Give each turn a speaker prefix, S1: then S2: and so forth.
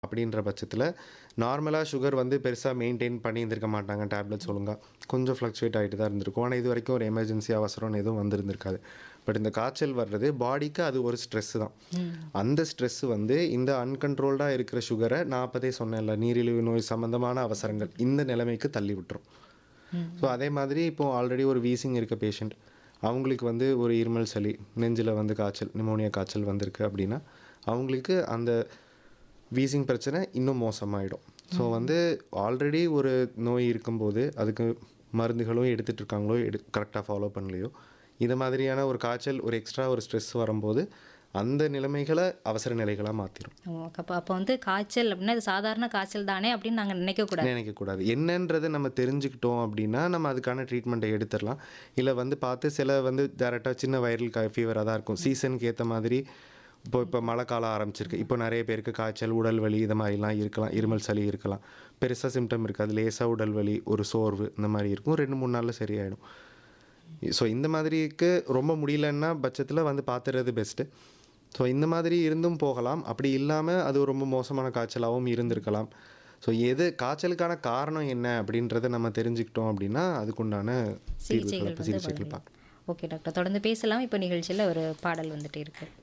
S1: அப்படின்ற பட்சத்தில் நார்மலாக சுகர் வந்து பெருசாக மெயின்டைன் பண்ணி இருந்திருக்க மாட்டாங்க டேப்லெட்ஸ் ஒழுங்கா கொஞ்சம் ஃப்ளக்சுவேட் ஆகிட்டு தான் இருந்திருக்கும் ஆனால் இது வரைக்கும் ஒரு எமர்ஜென்சி அவசரம்னு எதுவும் வந்திருந்திருக்காது பட் இந்த காய்ச்சல் வர்றது பாடிக்கு அது ஒரு ஸ்ட்ரெஸ் தான் அந்த ஸ்ட்ரெஸ் வந்து இந்த அன்கண்ட்ரோல்டாக இருக்கிற சுகரை நான் அப்போதே சொன்னேன்ல நீரிழிவு நோய் சம்மந்தமான அவசரங்கள் இந்த நிலைமைக்கு தள்ளி விட்டுரும் ஸோ அதே மாதிரி இப்போ ஆல்ரெடி ஒரு வீசிங் இருக்க பேஷண்ட் அவங்களுக்கு வந்து ஒரு இருமல் சளி நெஞ்சில் வந்து காய்ச்சல் நிமோனியா காய்ச்சல் வந்திருக்கு அப்படின்னா அவங்களுக்கு அந்த வீசிங் பிரச்சனை இன்னும் மோசமாயிடும் ஸோ வந்து ஆல்ரெடி ஒரு நோய் இருக்கும்போது அதுக்கு மருந்துகளும் எடுத்துட்டு இருக்காங்களோ எடு கரெக்டாக ஃபாலோ பண்ணலையோ இது மாதிரியான ஒரு காய்ச்சல் ஒரு எக்ஸ்ட்ரா ஒரு ஸ்ட்ரெஸ் வரும்போது அந்த நிலைமைகளை அவசர நிலைகளாக மாற்றிடும்
S2: அப்போ அப்போ வந்து காய்ச்சல் அப்படின்னா இது சாதாரண காய்ச்சல் தானே அப்படின்னு நாங்கள் நினைக்கக்கூடாது
S1: நினைக்கக்கூடாது என்னன்றதை நம்ம தெரிஞ்சுக்கிட்டோம் அப்படின்னா நம்ம அதுக்கான ட்ரீட்மெண்ட்டை எடுத்துடலாம் இல்லை வந்து பார்த்து சில வந்து டேரெக்டாக சின்ன வைரல் கா ஃபீவராக தான் இருக்கும் சீசனுக்கு ஏற்ற மாதிரி இப்போ இப்போ மழை காலம் ஆரம்பிச்சிருக்கு இப்போ நிறைய பேருக்கு காய்ச்சல் உடல் வலி இது மாதிரிலாம் இருக்கலாம் இருமல் சளி இருக்கலாம் பெருசாக சிம்டம் இருக்காது லேசாக உடல் வலி ஒரு சோர்வு இந்த மாதிரி இருக்கும் ரெண்டு மூணு நாளில் சரியாயிடும் ஸோ இந்த மாதிரிக்கு ரொம்ப முடியலன்னா பட்சத்தில் வந்து பார்த்துறது பெஸ்ட்டு ஸோ இந்த மாதிரி இருந்தும் போகலாம் அப்படி இல்லாமல் அது ரொம்ப மோசமான காய்ச்சலாகவும் இருந்திருக்கலாம் ஸோ எது காய்ச்சலுக்கான காரணம் என்ன அப்படின்றத நம்ம தெரிஞ்சுக்கிட்டோம் அப்படின்னா அதுக்குண்டான
S2: சிகிச்சைகள்
S1: தீர்வுகளை
S2: வந்து
S1: சிகிச்சைகள்
S2: வழங்கலாம்.
S1: பார்க்கலாம்
S2: ஓகே டாக்டர் தொடர்ந்து பேசலாம் இப்போ நிகழ்ச்சியில் ஒரு பாடல் வந்துட்டு இருக்கு